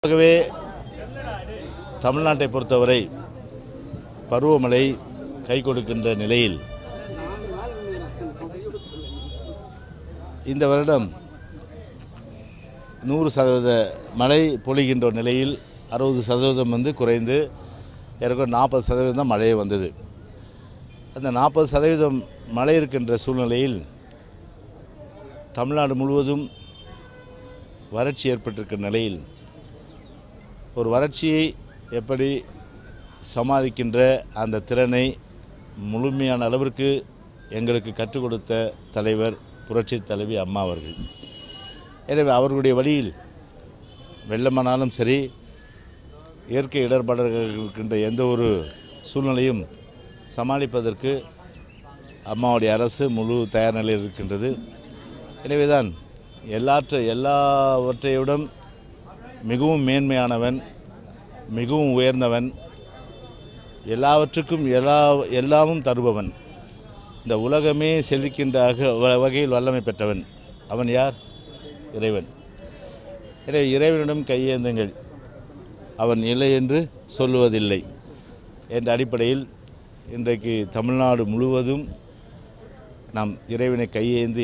ஆகவே தமிழ்நாட்டை பொறுத்தவரை பருவமழை கை கொடுக்கின்ற நிலையில் இந்த வருடம் நூறு சதவீத மழை பொழிகின்ற நிலையில் அறுபது சதவீதம் வந்து குறைந்து எனக்கு நாற்பது சதவீதம் மழை வந்தது அந்த நாற்பது சதவீதம் மழை இருக்கின்ற சூழ்நிலையில் தமிழ்நாடு முழுவதும் வறட்சி ஏற்பட்டிருக்கிற நிலையில் ஒரு வறட்சியை எப்படி சமாளிக்கின்ற அந்த திறனை முழுமையான அளவிற்கு எங்களுக்கு கற்றுக் கொடுத்த தலைவர் புரட்சி தலைவி அம்மா அவர்கள் எனவே அவர்களுடைய வழியில் வெள்ளமானாலும் சரி இயற்கை இடர்பாடுகள் இருக்கின்ற எந்த ஒரு சூழ்நிலையும் சமாளிப்பதற்கு அம்மாவுடைய அரசு முழு தயார் நிலையில் இருக்கின்றது எனவேதான் எல்லாற்ற எல்லாவற்றையுடன் மிகவும் மேன்மையானவன் மிகவும் உயர்ந்தவன் எல்லாவற்றுக்கும் எல்லா எல்லாமும் தருபவன் இந்த உலகமே செழிக்கின்ற அக- வ- வகையில் வல்லமை பெற்றவன் அவன் யார் இறைவன் எனவே இறைவனிடம் கையேந்துங்கள் அவன் இல்லை என்று சொல்லுவதில்லை என்ற அடிப்படையில் இன்றைக்கு தமிழ்நாடு முழுவதும் நாம் இறைவனை கையேந்தி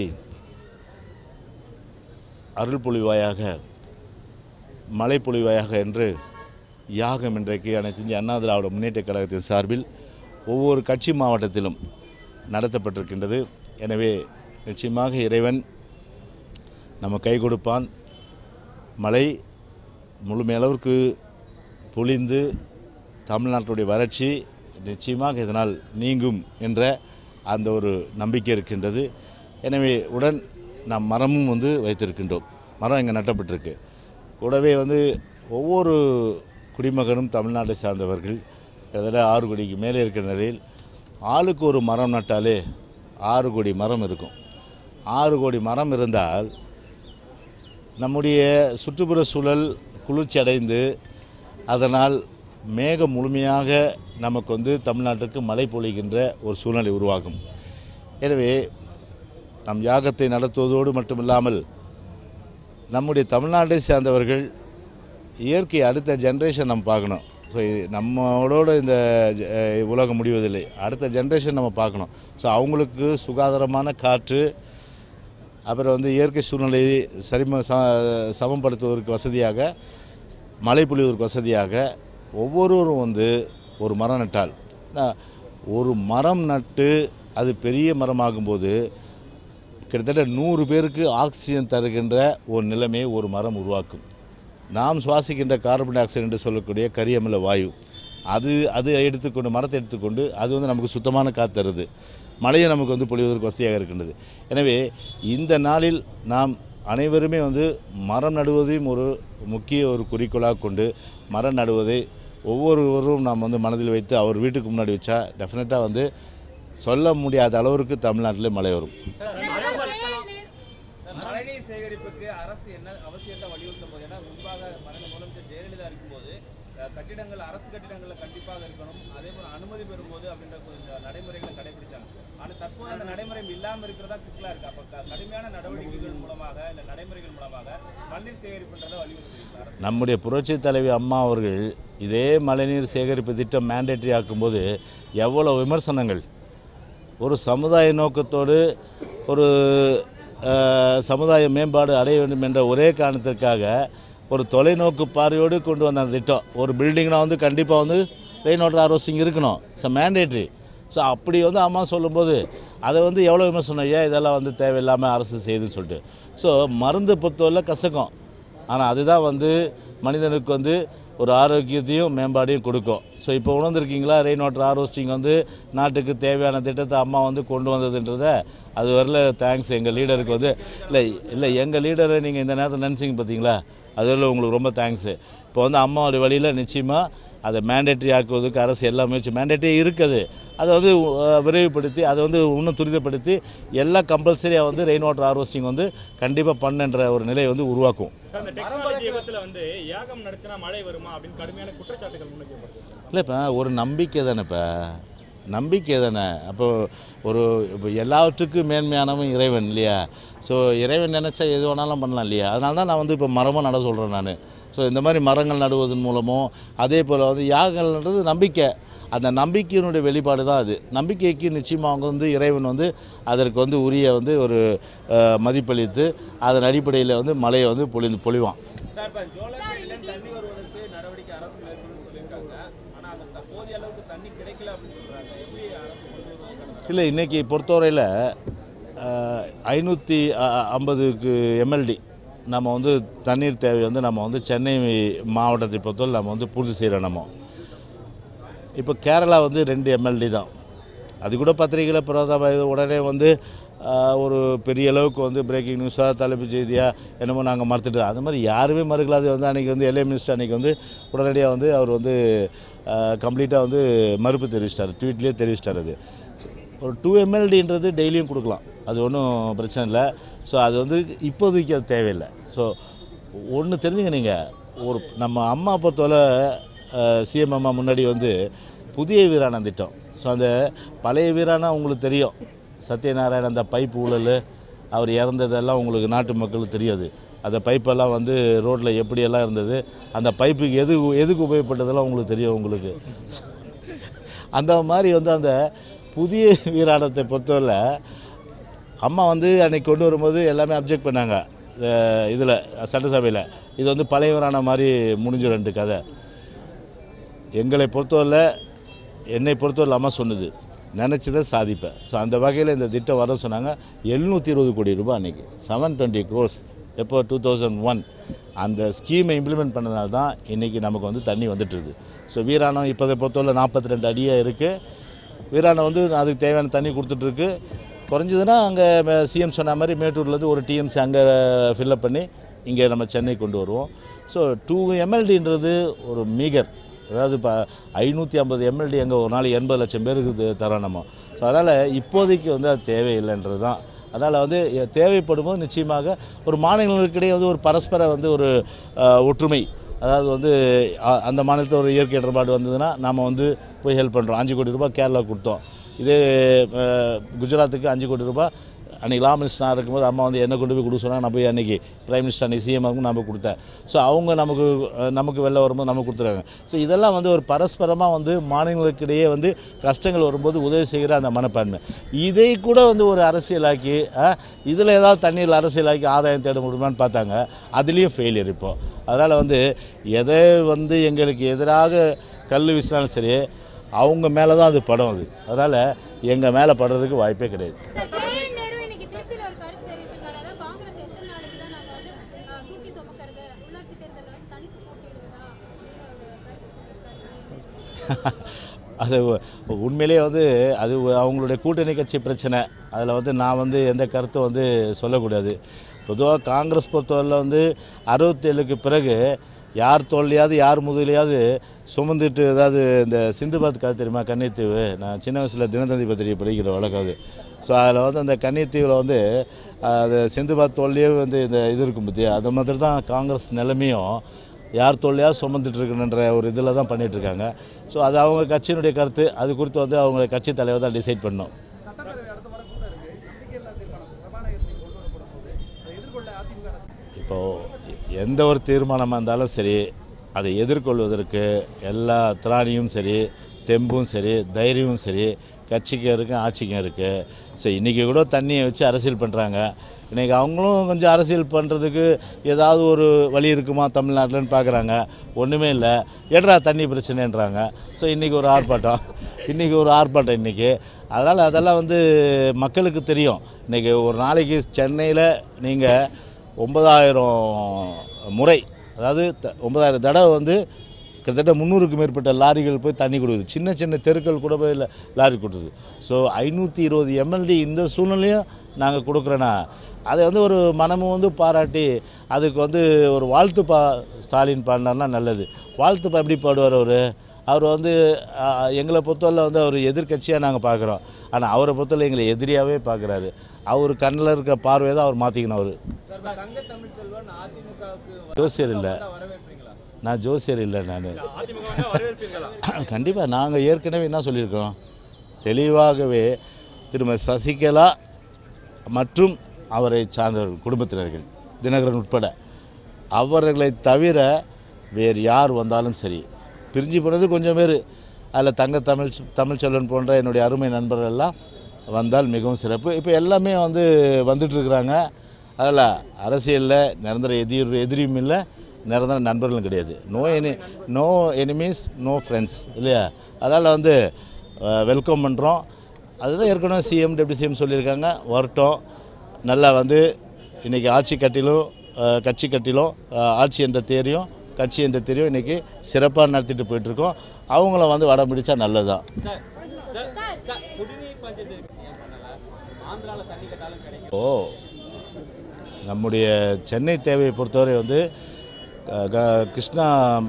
அருள் பொழிவாயாக மழை பொழிவாயாக என்று யாகம் இன்றைக்கு அனைத்து இந்திய அண்ணா திராவிட முன்னேற்ற கழகத்தின் சார்பில் ஒவ்வொரு கட்சி மாவட்டத்திலும் நடத்தப்பட்டிருக்கின்றது எனவே நிச்சயமாக இறைவன் நம்ம கை கொடுப்பான் மழை முழுமையளவிற்கு பொழிந்து தமிழ்நாட்டுடைய வறட்சி நிச்சயமாக இதனால் நீங்கும் என்ற அந்த ஒரு நம்பிக்கை இருக்கின்றது எனவே உடன் நாம் மரமும் வந்து வைத்திருக்கின்றோம் மரம் இங்கே நட்டப்பட்டிருக்கு கூடவே வந்து ஒவ்வொரு குடிமகனும் தமிழ்நாட்டை சார்ந்தவர்கள் கிட்டத்தட்ட ஆறு கோடிக்கு மேலே இருக்கிற நிலையில் ஆளுக்கு ஒரு மரம் நட்டாலே ஆறு கோடி மரம் இருக்கும் ஆறு கோடி மரம் இருந்தால் நம்முடைய சுற்றுப்புற சூழல் குளிர்ச்சி அடைந்து அதனால் மேகம் முழுமையாக நமக்கு வந்து தமிழ்நாட்டுக்கு மழை பொழிகின்ற ஒரு சூழ்நிலை உருவாகும் எனவே நம் யாகத்தை நடத்துவதோடு மட்டுமில்லாமல் நம்முடைய தமிழ்நாட்டை சேர்ந்தவர்கள் இயற்கை அடுத்த ஜென்ரேஷன் நம்ம பார்க்கணும் ஸோ நம்மளோட இந்த ஜ- அஹ் உலகம் முடிவதில்லை அடுத்த ஜென்ரேஷன் நம்ம பார்க்கணும் ஸோ அவங்களுக்கு சுகாதாரமான காற்று அப்புறம் வந்து இயற்கை சூழ்நிலையை சரிம ச சமப்படுத்துவதற்கு வசதியாக மழை பொழிவதற்கு வசதியாக ஒவ்வொருவரும் வந்து ஒரு மரம் நட்டால் நான் ஒரு மரம் நட்டு அது பெரிய மரமாகும்போது கிட்டத்தட்ட நூறு பேருக்கு ஆக்சிஜன் தருகின்ற ஒரு நிலைமையை ஒரு மரம் உருவாக்கும் நாம் சுவாசிக்கின்ற கார்பன் டை ஆக்சைடு என்று சொல்லக்கூடிய கரியமில வாயு அது அது எடுத்துக்கொண்டு மரத்தை எடுத்துக்கொண்டு அது வந்து நமக்கு சுத்தமான காற்று தருது மழையை நமக்கு வந்து பொழிவதற்கு வசதியாக இருக்கின்றது எனவே இந்த நாளில் நாம் அனைவருமே வந்து மரம் நடுவதையும் ஒரு முக்கிய ஒரு குறிக்கோளாக கொண்டு மரம் நடுவதை ஒவ்வொருவரும் நாம் வந்து மனதில் வைத்து அவர் வீட்டுக்கு முன்னாடி வச்சா டெஃபினட்டாக வந்து சொல்ல முடியாத அளவிற்கு தமிழ்நாட்டிலே மழை வரும் மழைநீர் சேகரிப்புக்கு அரசு என்ன அவசியத்தை வலியுறுத்தும் போது ஏன்னா முன்பாக மறைந்த முதலமைச்சர் ஜெயலலிதா இருக்கும்போது அஹ், கட்டிடங்கள் அரசு கட்டிடங்கள்ல கண்டிப்பாக இருக்கணும் அதே போல அனுமதி பெறும்போது அப்படின்ற கொஞ்சம் நடைமுறைகளை கடைபிடிச்சாங்க ஆனா தற்போது அந்த நடைமுறை இல்லாம இருக்கிறதா சிக்கலா இருக்கு அப்ப க- கடுமையான நடவடிக்கைகள் மூலமாக இல்ல நடைமுறைகள் மூலமாக மழைநீர் சேகரிப்புன்றதை வலியுறுத்துறீங்களா அரசு நம்முடைய புரட்சி தலைவி அம்மா அவர்கள் இதே மழைநீர் சேகரிப்பு திட்டம் மேண்டேட்டரி ஆக்கும்போது எவ்வளோ விமர்சனங்கள் ஒரு சமுதாய நோக்கத்தோடு ஒரு அஹ், சமுதாய மேம்பாடு அடைய வேண்டும் என்ற ஒரே காரணத்திற்காக ஒரு தொலைநோக்கு பார்வையோடு கொண்டு வந்த அந்த திட்டம் ஒரு பில்டிங்னா வந்து கண்டிப்பாக வந்து ரெயின் வாட்டர் ஹார்வெஸ்டிங் இருக்கணும் ஸோ மேண்டேட்ரி ஸோ அப்படி வந்து அம்மா சொல்லும்போது அதை வந்து எவ்வளோ விமர்சனம் ஏன் இதெல்லாம் வந்து தேவையில்லாமல் அரசு செய்யுதுன்னு சொல்லிட்டு ஸோ மருந்து பொறுத்தவரை கசக்கும் ஆனால் அதுதான் வந்து மனிதனுக்கு வந்து ஒரு ஆரோக்கியத்தையும் மேம்பாடையும் கொடுக்கும் ஸோ இப்போ உணர்ந்திருக்கீங்களா ரெயின் வாட்டர் ஹார்வெஸ்டிங் வந்து நாட்டுக்கு தேவையான திட்டத்தை அம்மா வந்து கொண்டு வந்ததுன்றத அது வரல தேங்க்ஸ் எங்கள் லீடருக்கு வந்து இல்லை இல்லை எங்கள் லீடரை நீங்கள் இந்த நேரத்தில் நினச்சிங்க பார்த்தீங்களா அது வரல உங்களுக்கு ரொம்ப தேங்க்ஸு இப்போ வந்து அம்மாவுடைய வழியில் நிச்சயமாக அதை மேண்டேட்டரி ஆக்குவதற்கு அரசு எல்லா முயற்சி மேண்டேட்டரி இருக்குது அதை வந்து அஹ், விரைவுபடுத்தி அதை வந்து இன்னும் துரிதப்படுத்தி எல்லாம் கம்பல்சரியாக வந்து ரெயின் வாட்டர் ஹார்வெஸ்டிங் வந்து கண்டிப்பாக பண்ணுன்ற ஒரு நிலையை வந்து உருவாக்கும் சார் இந்த டெக்னாலஜி யுகத்துல வந்து யாகம் நடத்தினா மழை வருமா அப்படின்னு கடுமையான குற்றச்சாட்டுகள் முன்வைக்கப்படுது இல்லை இப்போ ஒரு நம்பிக்கை தானே இப்போ நம்பிக்கை தானே அப்போ ஒரு இப்போ எல்லாவற்றுக்கும் மேன்மையானவன் இறைவன் இல்லையா ஸோ இறைவன் நினச்சா எது வேணாலும் பண்ணலாம் இல்லையா அதனால தான் நான் வந்து இப்போ மரமாக நட சொல்கிறேன் நான் ஸோ இந்த மாதிரி மரங்கள் நடுவதன் மூலமோ அதே போல் வந்து யாகங்கள்ன்றது நம்பிக்கை அந்த நம்பிக்கையினுடைய வெளிப்பாடு தான் அது நம்பிக்கைக்கு நிச்சயமாக அவங்க வந்து இறைவன் வந்து அதற்கு வந்து உரிய வந்து ஒரு அஹ், மதிப்பளித்து அதன் அடிப்படையில் வந்து மழையை வந்து பொழி பொழிவான் சார் இப்போ ஜோலார்பேட்டில தண்ணி வருவதற்கு நடவடிக்கை அரசு மேற்கொள்ளும் சொல்லியிருக்காங்க ஆனால் அந்த த- போதிய அளவுக்கு தண்ணி கிடைக்கல அப்படின்னு சொல்றாங்க எப்படி அரசு கொண்டு வருவதற்கான இல்லை இன்றைக்கி பொறுத்தவரையில் ஐநூற்றி ஐம்பதுக்கு எம்எல்டி நம்ம வந்து தண்ணீர் தேவை வந்து நம்ம வந்து சென்னை மாவட்டத்தை பொறுத்தவரை நம்ம வந்து பூர்த்தி செய்கிறோம் நம்ம இப்போ கேரளா வந்து ரெண்டு எம்எல்டி தான் அது கூட பத்திரிகையில் பிரதம இது உடனே வந்து ஆஹ், ஒரு பெரிய அளவுக்கு வந்து பிரேக்கிங் நியூஸாக தலைப்புச் செய்தியாக என்னமோ நாங்கள் மறுத்துட்டு அது மாதிரி யாருமே மறுக்கல அது வந்து அன்றைக்கி வந்து எல்ஏ மினிஸ்டர் அன்றைக்கி வந்து உடனடியாக வந்து அவர் வந்து கம்ப்ளீட்டாக வந்து மறுப்பு தெரிவிச்சிட்டார் ட்வீட்லேயே தெரிவிச்சிட்டார் அது ஒரு டூ எம்எல்டின்றது டெய்லியும் கொடுக்கலாம் அது ஒன்றும் பிரச்சனை இல்லை ஸோ அது வந்து இப்போதைக்கு அது தேவையில்லை ஸோ ஒன்று தெரிஞ்சுங்க நீங்கள் ஒரு நம்ம அம்மா பொறுத்தவரை சிஎம் அம்மா முன்னாடி வந்து புதிய வீராணம் திட்டம் ஸோ அந்த பழைய வீராணம் உங்களுக்கு தெரியும் சத்யநாராயண் அந்த பைப் ஊழல் அவர் இறந்ததெல்லாம் உங்களுக்கு நாட்டு மக்களுக்கு தெரியாது அந்த பைப்பெல்லாம் வந்து ரோட்டில் எப்படியெல்லாம் இருந்தது அந்த பைப்புக்கு எது எதுக்கு உபயோகப்பட்டதெல்லாம் உங்களுக்கு தெரியும் உங்களுக்கு அந்த மாதிரி வந்து அந்த புதிய வீராணத்தை பொறுத்தவரை அம்மா வந்து அன்னைக்கு கொண்டு வரும்போது எல்லாமே அப்ஜெக்ட் பண்ணாங்க இதில் சட்டசபையில் இது வந்து பழைய வீரான மாதிரி முடிஞ்ச ரெண்டு கதை எங்களை பொறுத்தவரை என்னை பொறுத்தவரை அம்மா சொன்னது நினச்சதை சாதிப்பேன் ஸோ அந்த வகையில் இந்த திட்டம் வர சொன்னாங்க எழுநூற்றி இருபது கோடி ரூபாய் அன்றைக்கி செவன் டுவெண்ட்டி க்ரோஸ் எப்போ டூ தௌசண்ட் ஒன் அந்த ஸ்கீமை இம்ப்ளிமெண்ட் பண்ணதுனால தான் இன்றைக்கி நமக்கு வந்து தண்ணி வந்துட்டுருது ஸோ வீராணம் இப்போதை பொறுத்தவரை நாற்பத்தி ரெண்டு அடியாக இருக்குது வீராணம் வந்து அதுக்கு தேவையான தண்ணி கொடுத்துட்ருக்கு குறைஞ்சதுன்னா அங்கே சிஎம் சொன்ன மாதிரி மேட்டூர்லேருந்து ஒரு டிஎம்சி அங்கே ஃபில்லப் பண்ணி இங்கே நம்ம சென்னை கொண்டு வருவோம் ஸோ டூ எம்எல்டின்றது ஒரு மீகர் அதாவது இப்போ ஐநூற்றி ஐம்பது எம்எல்டி எங்கே ஒரு நாளைக்கு எண்பது லட்சம் பேருக்கு இது தரோம் நம்ம ஸோ அதனால் இப்போதைக்கு வந்து அது தேவையில்லைன்றது தான் அதனால் வந்து எ- தேவைப்படும் போது நிச்சயமாக ஒரு மாநிலங்களுக்கிடையே வந்து ஒரு பரஸ்பர வந்து ஒரு அஹ், ஒற்றுமை அதாவது வந்து அ- அந்த மாநிலத்தில் ஒரு இயற்கை இடர்பாடு வந்ததுன்னா நாம் வந்து போய் ஹெல்ப் பண்ணுறோம் அஞ்சு கோடி ரூபாய் கேரளா கொடுத்தோம் இதே அஹ், குஜராத்துக்கு அஞ்சு கோடி ரூபாய் அன்றைக்கி லா மினிஸ்டராக இருக்கும்போது அம்மா வந்து என்ன கொண்டு போய் கொடுக்க சொன்னாங்க நான் போய் அன்றைக்கி பிரைம் மினிஸ்டர் அன்றைக்கி சிஎம் இருக்கும் நம்ம கொடுத்தேன் ஸோ அவங்க நமக்கு அஹ், நமக்கு வெளில வரும்போது நமக்கு கொடுத்துருக்காங்க ஸோ இதெல்லாம் வந்து ஒரு பரஸ்பரமாக வந்து மாநிலங்களுக்கிடையே வந்து கஷ்டங்கள் வரும்போது உதவி செய்கிற அந்த மனப்பான்மை இதை கூட வந்து ஒரு அரசியலாக்கி இதில் ஏதாவது தண்ணீரில் அரசியலாக்கி ஆதாயம் தேட முடியுமான்னு பார்த்தாங்க அதுலேயும் ஃபெயிலியர் இப்போ அதனால் வந்து எதை வந்து எங்களுக்கு எதிராக கல் வீசினாலும் சரி அவங்க மேலே தான் அது படம் அது அதனால் எங்கள் மேலே படுறதுக்கு வாய்ப்பே கிடையாது சார், ஜெயலலிதா நேரு இன்னைக்கு திருச்சியில ஒரு கருத்து தெரிவிச்சிருக்காரு. அதாவது காங்கிரஸ் எத்தனை நாளைக்கு தான் நாங்க வந்து, அஹ், தூக்கி சுமக்கிறது, உள்ளாட்சி தேர்தல்ல வந்து தனித்து போட்டியிடுவதா அப்படின்னு ஒரு கருத்து சொல்லியிருக்காரு. அது உ- உண்மையிலேயே வந்து அது உ- அவங்களுடைய கூட்டணி கட்சி பிரச்சனை அதில் வந்து நான் வந்து எந்த கருத்தும் வந்து சொல்லக்கூடாது பொதுவாக காங்கிரஸ் பொறுத்தவரையில் வந்து அறுபத்தேழுக்கு பிறகு யார் தோல்லையாவது யார் முதுகிலையாவது சுமந்துட்டு ஏதாவது இந்த சிந்துபாத் கதை தெரியுமா கன்னித்தீவு நான் சின்ன வயசில் தினத்தந்தி பத்திரிகை படிக்கிற வழக்கம் அது ஸோ அதில் வந்து அந்த கன்னித்தீவில் வந்து அது சிந்துபாத் தோல்லையே வந்து இந்த இது இருக்கும் பற்றியா அது மாதிரி தான் காங்கிரஸ் நிலைமையும் யார் தொல்லையாக சுமந்துட்டு இருக்கணுன்ற ஒரு இதில் தான் பண்ணிட்டு இருக்காங்க ஸோ அது அவங்க கட்சியினுடைய கருத்து அது குறித்து வந்து அவங்க கட்சி தலைவர் தான் டிசைட் பண்ணணும் சட்டப்பேரவை அடுத்த வாரம் கூட இருக்கு நம்பிக்கையில்லா தீர்மானம் சபாநாயகர் மீது கொண்டு வரப்படும் போது அதை எதிர்கொள்ள அதிமுக அரசு இப்போது எந்த ஒரு தீர்மானமாக இருந்தாலும் சரி அதை எதிர்கொள்வதற்கு எல்லா திராணியும் சரி தெம்பும் சரி தைரியமும் சரி கட்சிக்கும் இருக்குது ஆட்சிக்கும் இருக்குது ஸோ இன்றைக்கி கூட தண்ணியை வச்சு அரசியல் பண்ணுறாங்க இன்றைக்கி அவங்களும் கொஞ்சம் அரசியல் பண்ணுறதுக்கு ஏதாவது ஒரு வழி இருக்குமா தமிழ்நாட்டில்னு பார்க்குறாங்க ஒன்றுமே இல்லை ஏட்ரா தண்ணி பிரச்சனைன்றாங்க ஸோ இன்றைக்கி ஒரு ஆர்ப்பாட்டம் இன்றைக்கி ஒரு ஆர்ப்பாட்டம் இன்றைக்கி அதனால் அதெல்லாம் வந்து மக்களுக்கு தெரியும் இன்றைக்கி ஒரு நாளைக்கு சென்னையில் நீங்கள் ஒன்பதாயிரம் முறை அதாவது த- ஒன்பதாயிரம் தடவை வந்து கிட்டத்தட்ட முந்நூறுக்கு மேற்பட்ட லாரிகள் போய் தண்ணி கொடுக்குது சின்ன சின்ன தெருக்கள் கூட போய் ல- லாரி கொடுக்குது ஸோ ஐநூற்றி இருபது எம்எல்டி இந்த சூழ்நிலையும் நாங்கள் கொடுக்குறோன்னா அதை வந்து ஒரு மனமும் வந்து பாராட்டி அதுக்கு வந்து ஒரு வாழ்த்து பா ஸ்டாலின் பாடினார்னா நல்லது வாழ்த்து எப்படி பாடுவார் அவர் அவர் வந்து ஆ, எங்களை பொறுத்தவரை வந்து அவர் எதிர்க்கட்சியாக நாங்கள் பார்க்குறோம் ஆனால் அவரை பொறுத்தவரை எங்களை எதிரியாகவே பார்க்குறாரு அவர் கண்ணில் இருக்கிற பார்வையை தான் அவர் மாற்றிக்கணும் அவர் சார் இப்ப தங்க தமிழ் செல்வன் அதிமுகவுக்கு ஜோசியர் இல்லை வரவேற்பீங்களா நான் ஜோசியர் இல்லை நான் அதிமுக வரவேற்பீர்களா கண்டிப்பாக நாங்கள் ஏற்கனவே என்ன சொல்லியிருக்கோம் தெளிவாகவே திருமதி சசிகலா மற்றும் அவரை சார்ந்தவர்கள் குடும்பத்தினர்கள் தினகரன் உட்பட அவர்களை தவிர வேறு யார் வந்தாலும் சரி பிரிஞ்சு போனது கொஞ்சம் பேர் அதில் தங்க தமிழ் தமிழ்ச்செல்வன் போன்ற என்னுடைய அருமை நண்பர்கள் எல்லாம் வந்தால் மிகவும் சிறப்பு இப்போ எல்லாமே வந்து வந்துட்டுருக்குறாங்க அதில் அரசியலில் நிரந்தர எதிர் எதிரியும் இல்லை நிரந்தர நண்பர்களும் கிடையாது no any no enemies no friends இல்லையா அதனால் வந்து வெல்கம் பண்ணுறோம் அதுதான் ஏற்கனவே சிஎம் டெப்டி சிஎம் சொல்லியிருக்காங்க வரட்டும் நல்லா வந்து இன்றைக்கி ஆட்சி கட்டிலும் அஹ், கட்சி கட்டிலும் அஹ், ஆட்சி என்ற தேரியும் கட்சி என்ற தேரியும் இன்றைக்கி சிறப்பாக நடத்திட்டு போயிட்டுருக்கோம் அவங்கள வந்து வடம் பிடிச்சா நல்லது தான் சார் சார் சார் குடிநீர் பஞ்சத்து ஏன் பண்ணல ஆந்திரால தண்ணி கேட்டாலும் கிடைக்கும் ஓ நம்முடைய சென்னை தேவையை பொறுத்தவரை வந்து க- க- கிருஷ்ணா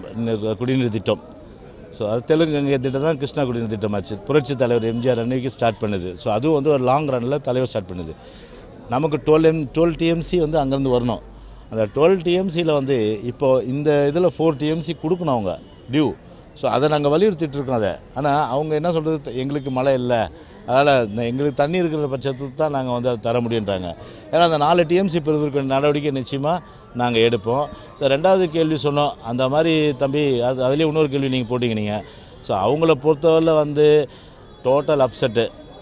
ந- குடிநீர் திட்டம் ஸோ அது தெலுங்கு திட்டம் தான் கிருஷ்ணா குடிநீர் திட்டமாச்சு புரட்சி தலைவர் எம்ஜிஆர் அன்னைக்கு ஸ்டார்ட் பண்ணுது ஸோ அதுவும் வந்து ஒரு லாங் ரனில் தலைவர் ஸ்டார்ட் பண்ணுது நமக்கு டுவெல் எம் டுவெல் டிஎம்சி வந்து அங்கேருந்து வரணும் அந்த டுவெல் டிஎம்சியில் வந்து இப்போது இந்த இதில் ஃபோர் டிஎம்சி கொடுக்கணும் அவங்க டியூ ஸோ அதை நாங்கள் வலியுறுத்திட்டு இருக்கோம் அதை ஆனால் அவங்க என்ன சொல்கிறது எங்களுக்கு மழை இல்லை அதனால் எங்களுக்கு தண்ணி இருக்கிற பட்சத்துக்கு தான் நாங்கள் வந்து அதை தர முடியுன்றாங்க ஏன்னா அந்த நாலு டிஎம்சி பெறுவதற்கு நடவடிக்கை நிச்சயமாக நாங்கள் எடுப்போம் இந்த ரெண்டாவது கேள்வி சொன்னோம் அந்த மாதிரி தம்பி அது அதுலேயே இன்னொரு கேள்வி நீங்கள் போட்டிங்க நீங்கள் ஸோ அவங்கள பொறுத்தவரையில் வந்து டோட்டல் அப்செட்டு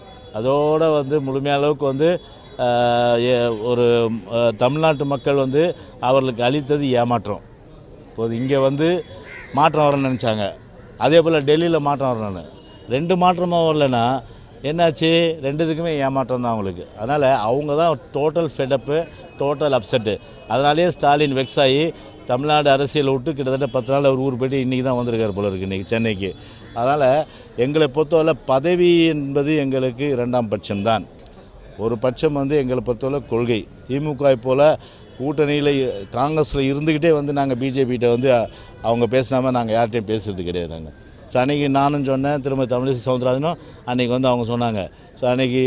அதோட வந்து முழுமையான அளவுக்கு வந்து ஆஹ், ஏ- ஒரு ஆஹ், தமிழ்நாட்டு மக்கள் வந்து அவர்களுக்கு அளித்தது ஏமாற்றம் இப்போது இங்கே வந்து மாற்றம் வரணும்னு நினச்சாங்க அதே போல் டெல்லியில் மாற்றம் வரணும்னு ரெண்டு மாற்றமாக வரலன்னா என்னாச்சு ரெண்டு இதுக்குமே ஏமாற்றம் தான் அவங்களுக்கு அதனால் அவங்க தான் டோட்டல் ஃபெடப்பு டோட்டல் அப்செட்டு அதனாலேயே ஸ்டாலின் வெக்ஸ் ஆகி தமிழ்நாடு அரசியலை விட்டு கிட்டத்தட்ட பத்து நாள் அவர் ஊர் போயிட்டு இன்றைக்கி தான் வந்திருக்காரு போல இருக்கு இன்றைக்கி சென்னைக்கு அதனால் எங்களை பொறுத்தவரை பதவி என்பது எங்களுக்கு இரண்டாம் பட்சம்தான் ஒரு பட்சம் வந்து எங்களை பொறுத்தவரை கொள்கை திமுக போல் கூட்டணியில் காங்கிரஸில் இருந்துக்கிட்டே வந்து நாங்கள் பிஜேபிகிட்ட வந்து அவங்க பேசினாமல் நாங்கள் யார்கிட்டையும் பேசுறது கிடையாது நாங்கள் ஸோ அன்றைக்கி நானும் சொன்னேன் திரும்ப தமிழிசை சவுந்தரராஜனும் அன்றைக்கி வந்து அவங்க சொன்னாங்க ஸோ அன்றைக்கி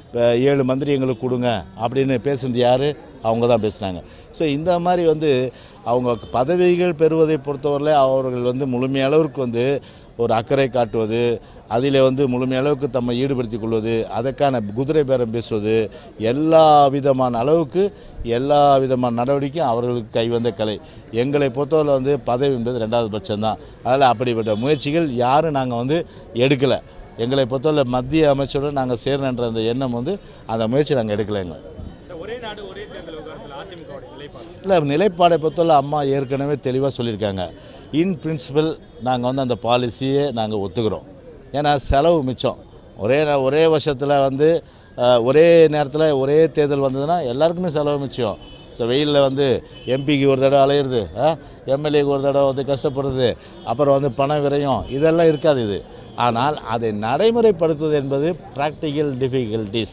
ஏழு மந்திரி எங்களுக்கு கொடுங்க அப்படின்னு பேசுனது யார் அவங்க தான் பேசுனாங்க ஸோ இந்த மாதிரி வந்து அவங்க பதவிகள் பெறுவதை பொறுத்தவரையில் அவர்கள் வந்து முழுமையளவிற்கு வந்து ஒரு அக்கறை காட்டுவது அதில் வந்து முழுமையளவுக்கு தம்மை ஈடுபடுத்திக் கொள்வது அதற்கான குதிரை பேரம் பேசுவது எல்லா விதமான அளவுக்கு எல்லா விதமான நடவடிக்கையும் அவர்களுக்கு கைவந்த கலை எங்களை பொறுத்தவரை வந்து பதவி என்பது ரெண்டாவது பட்சம்தான் அதில் அப்படிப்பட்ட முயற்சிகள் யாரும் நாங்கள் வந்து எடுக்கலை எங்களை பொறுத்தவரை மத்திய அமைச்சருடன் நாங்கள் சேரணுன்ற அந்த எண்ணம் வந்து அந்த முயற்சி நாங்கள் எடுக்கலைங்க சார் ஒரே நாடு ஒரே தேர்தல் விவகாரத்தில் அதிமுகவுடைய நிலைப்பாடு இல்லை நிலைப்பாடை பொறுத்தவரை அம்மா ஏற்கனவே தெளிவாக சொல்லியிருக்காங்க இன் பிரின்சிபல் நாங்கள் வந்து அந்த பாலிசியை நாங்கள் ஒத்துக்கிறோம் ஏன்னா செலவு மிச்சம் ஒரே நே- ஒரே வருஷத்தில் வந்து அஹ், ஒரே நேரத்தில் ஒரே தேர்தல் வந்ததுன்னா எல்லாருக்குமே செலவு மிச்சம் ஸோ வெயிலில் வந்து எம்பிக்கு ஒரு தடவை அலையிறது எம்எல்ஏக்கு ஒரு தடவை வந்து கஷ்டப்படுறது அப்புறம் வந்து பண விரயம் இதெல்லாம் இருக்காது இது ஆனால் அதை நடைமுறைப்படுத்துவது என்பது ப்ராக்டிக்கல் டிஃபிகல்ட்டிஸ்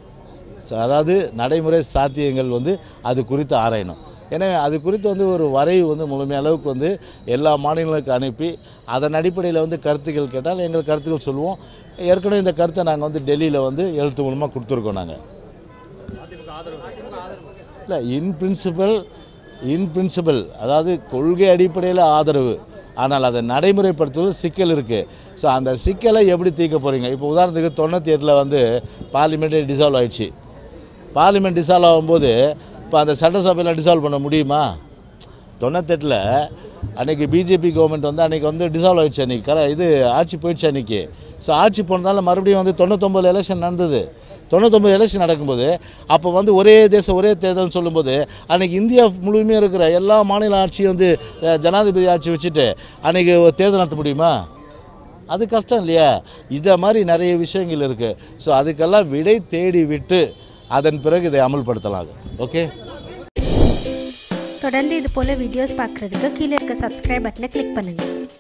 ச- அதாவது நடைமுறை சாத்தியங்கள் வந்து அது குறித்து ஆராயணும் எனவே அது குறித்து வந்து ஒரு வரைவு வந்து முழுமைய அளவுக்கு வந்து எல்லா மாநிலங்களுக்கு அனுப்பி அதன் அடிப்படையில் வந்து கருத்துக்கள் கேட்டால் எங்கள் கருத்துக்கள் சொல்லுவோம் ஏற்கனவே இந்த கருத்தை நாங்கள் வந்து டெல்லியில் வந்து எழுத்து மூலமாக கொடுத்துருக்கோம் நாங்கள் அதிமுக ஆதரவு இல்லை இன் பிரின்சிபல் இன் பிரின்சிபல் அதாவது கொள்கை அடிப்படையில் ஆதரவு ஆனால் அதை நடைமுறைப்படுத்துவது சிக்கல் இருக்குது ஸோ அந்த சிக்கலை எப்படி தீர்க்க போகிறீங்க இப்போ உதாரணத்துக்கு தொண்ணூற்றி எட்டில் வந்து பார்லிமெண்ட்டே டிசால்வ் ஆயிடுச்சு பார்லிமெண்ட் டிசால்வ் ஆகும்போது இப்போ அந்த சட்டசபையில் டிசால்வ் பண்ண முடியுமா தொண்ணூத்தெட்டில் அன்றைக்கி பிஜேபி கவர்மெண்ட் வந்து அன்றைக்கி வந்து டிசால்வ் ஆயிடுச்சு அன்றைக்கி கல இது ஆட்சி போயிடுச்சு அன்றைக்கி ஸோ ஆட்சி போனதால மறுபடியும் வந்து தொண்ணூத்தொம்பது எலெக்ஷன் நடந்தது தொண்ணூத்தொம்பது எலெக்ஷன் நடக்கும்போது அப்போ வந்து ஒரே தேசம் ஒரே தேர்தல்னு சொல்லும்போது அன்றைக்கி இந்தியா முழுமையாக இருக்கிற எல்லா மாநில ஆட்சியும் வந்து அஹ், ஜனாதிபதி ஆட்சி வச்சுட்டு அன்றைக்கி தேர்தல் நடத்த முடியுமா அது கஷ்டம் இல்லையா இதை மாதிரி நிறைய விஷயங்கள் இருக்குது ஸோ அதுக்கெல்லாம் விடை தேடி விட்டு அதன் பிறகு இதை அமல்படுத்தலாம் அது ஓகே தொடர்ந்து இது போல் வீடியோஸ் பார்க்குறதுக்கு கீழே இருக்க சப்ஸ்கிரைப் பட்டனை கிளிக் பண்ணுங்கள்